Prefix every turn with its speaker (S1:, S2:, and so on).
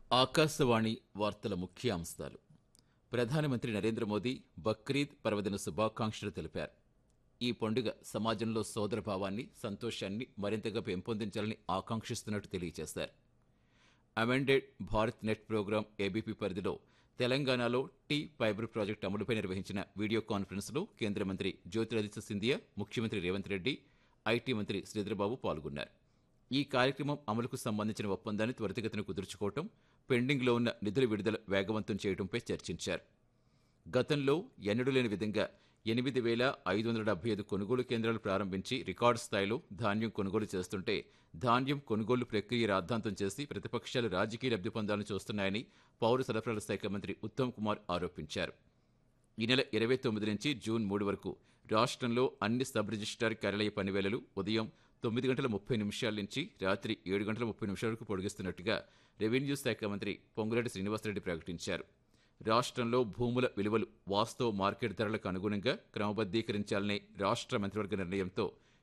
S1: ఆకాశవాణి వార్తల ముఖ్యాంశాలు ప్రధానమంత్రి నరేంద్ర మోదీ బక్రీద్ పర్వదిన శుభాకాంక్షలు తెలిపారు ఈ పండుగ సమాజంలో సోదరభావాన్ని సంతోషాన్ని మరింతగా పెంపొందించాలని ఆకాంక్షిస్తున్నట్టు తెలియజేశారు amended Bharat net program ABP పరిధిలో తెలంగాణలో టీ ఫైబర్ ప్రాజెక్టు అమలుపై నిర్వహించిన వీడియో కాన్ఫరెన్స్లో కేంద్ర మంత్రి జ్యోతిరాదిత్య సింధియా ముఖ్యమంత్రి రేవంత్ రెడ్డి ఐటీ మంత్రి శ్రీధరబాబు పాల్గొన్నారు ఈ కార్యక్రమం అమలుకు సంబంధించిన ఒప్పందాన్ని త్వరితగతిన కుదుర్చుకోవటం పెండింగ్లో ఉన్న నిధుల విడుదల వేగవంతం చేయడంపై చర్చించారు గతంలో ఎన్నడూ లేని విధంగా ఎనిమిది వేల ఐదు వందల డెబ్బై ఐదు కొనుగోలు కేంద్రాలు ప్రారంభించి రికార్డు స్థాయిలో ధాన్యం కొనుగోలు చేస్తుంటే ధాన్యం కొనుగోలు ప్రక్రియ రాద్ధాంతం చేసి ప్రతిపక్షాలు రాజకీయ లబ్ధి పొందాలని చూస్తున్నాయని పౌర సరఫరాల శాఖ మంత్రి ఉత్తమ్ కుమార్ ఆరోపించారు ఈ నెల ఇరవై తొమ్మిది నుంచి జూన్ మూడు వరకు రాష్ట్రంలో అన్ని సబ్ రిజిస్ట్రార్ కార్యాలయ పనివేళలు ఉదయం తొమ్మిది గంటల ముప్పై నిమిషాల నుంచి రాత్రి ఏడు గంటల ముప్పై నిమిషాల వరకు పొడిగిస్తున్నట్టుగా రెవెన్యూ శాఖ మంత్రి పొంగులేటి శ్రీనివాసరెడ్డి ప్రకటించారు రాష్ట్రంలో భూముల విలువలు వాస్తవ మార్కెట్ ధరలకు అనుగుణంగా క్రమబద్ధీకరించాలనే రాష్ట్ర మంత్రివర్గ నిర్ణయంతో